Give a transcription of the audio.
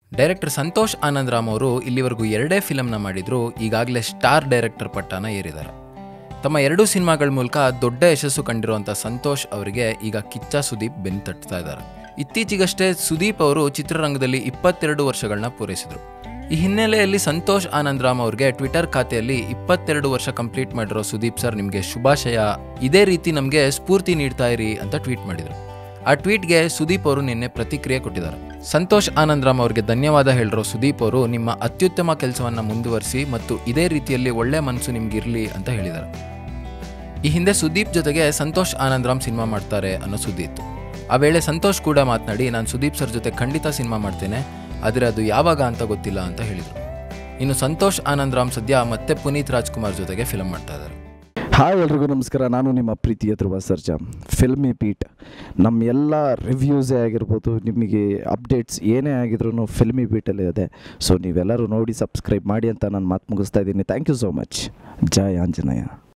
director Santosh Anandaram ಅವರು ಇಲ್ಲಿವರೆಗೂ ಎರಡೇ ಫಿಲಮ್ನ ಮಾಡಿದ್ರು ಈಗಾಗಲೇ ಸ್ಟಾರ್ ಡೈರೆಕ್ಟರ್ ಪಟ್ಟಾನ ಏರಿದ್ದಾರೆ ತಮ್ಮ ಎರಡೂ ಸಿನಿಮಾಗಳ ಮೂಲಕ ದೊಡ್ಡ ಯಶಸ್ಸು ಕಂಡಿರುವಂಥ ಸಂತೋಷ್ ಅವರಿಗೆ ಈಗ ಕಿಚ್ಚ ಸುದೀಪ್ ಬೆನ್ನು ತಟ್ತಾ ಇದ್ದಾರೆ ಇತ್ತೀಚೆಗಷ್ಟೇ ಸುದೀಪ್ ಅವರು ಚಿತ್ರರಂಗದಲ್ಲಿ ಇಪ್ಪತ್ತೆರಡು ವರ್ಷಗಳನ್ನ ಪೂರೈಸಿದರು ಈ ಹಿನ್ನೆಲೆಯಲ್ಲಿ ಸಂತೋಷ್ ಆನಂದರಾಮ್ ಅವ್ರಿಗೆ ಟ್ವಿಟರ್ ಖಾತೆಯಲ್ಲಿ ಇಪ್ಪತ್ತೆರಡು ವರ್ಷ ಕಂಪ್ಲೀಟ್ ಮಾಡಿರೋ ಸುದೀಪ್ ಸರ್ ನಿಮಗೆ ಶುಭಾಶಯ ಇದೇ ರೀತಿ ನಮಗೆ ಸ್ಫೂರ್ತಿ ನೀಡ್ತಾ ಇರಿ ಅಂತ ಟ್ವೀಟ್ ಮಾಡಿದರು ಆ ಟ್ವೀಟ್ಗೆ ಸುದೀಪ್ ಅವರು ನಿನ್ನೆ ಪ್ರತಿಕ್ರಿಯೆ ಕೊಟ್ಟಿದ್ದಾರೆ ಸಂತೋಷ್ ಆನಂದರಾಮ್ ಅವರಿಗೆ ಧನ್ಯವಾದ ಹೇಳಿರೋ ಸುದೀಪ್ ಅವರು ನಿಮ್ಮ ಅತ್ಯುತ್ತಮ ಕೆಲಸವನ್ನು ಮುಂದುವರಿಸಿ ಮತ್ತು ಇದೇ ರೀತಿಯಲ್ಲಿ ಒಳ್ಳೆ ಮನಸ್ಸು ನಿಮ್ಗಿರಲಿ ಅಂತ ಹೇಳಿದ್ದಾರೆ ಈ ಹಿಂದೆ ಸುದೀಪ್ ಜೊತೆಗೆ ಸಂತೋಷ್ ಆನಂದರಾಮ್ ಸಿನಿಮಾ ಮಾಡ್ತಾರೆ ಅನ್ನೋ ಸುದ್ದಿ ಇತ್ತು ಆ ವೇಳೆ ಸಂತೋಷ್ ಕೂಡ ಮಾತನಾಡಿ ನಾನು ಸುದೀಪ್ ಸರ್ ಜೊತೆ ಖಂಡಿತ ಸಿನಿಮಾ ಮಾಡ್ತೇನೆ ಆದರೆ ಅದು ಯಾವಾಗ ಅಂತ ಗೊತ್ತಿಲ್ಲ ಅಂತ ಹೇಳಿದರು ಇನ್ನು ಸಂತೋಷ್ ಆನಂದರಾಮ್ ಸದ್ಯ ಮತ್ತೆ ಪುನೀತ್ ರಾಜ್ಕುಮಾರ್ ಜೊತೆಗೆ ಫಿಲ್ಮ್ ಮಾಡ್ತಾ ಇದ್ದಾರೆ ಹಾಯ್ ಎಲ್ರಿಗೂ ನಮಸ್ಕಾರ ನಾನು ನಿಮ್ಮ ಪ್ರೀತಿಯ ಧ್ರುವ ಸರ್ಜಾ ಫಿಲ್ಮಿ ಪೀಟ್ ನಮ್ಮ ಎಲ್ಲ ರಿವ್ಯೂಸೇ ಆಗಿರ್ಬೋದು ನಿಮಗೆ ಅಪ್ಡೇಟ್ಸ್ ಏನೇ ಆಗಿದ್ರು ಫಿಲ್ಮಿ ಬೀಟಲ್ಲಿ ಇದೆ ಸೊ ನೀವೆಲ್ಲರೂ ನೋಡಿ ಸಬ್ಸ್ಕ್ರೈಬ್ ಮಾಡಿ ಅಂತ ನಾನು ಮಾತು ಮುಗಿಸ್ತಾ ಇದ್ದೀನಿ ಥ್ಯಾಂಕ್ ಯು ಸೋ ಮಚ್ ಜಯ ಆಂಜನೇಯ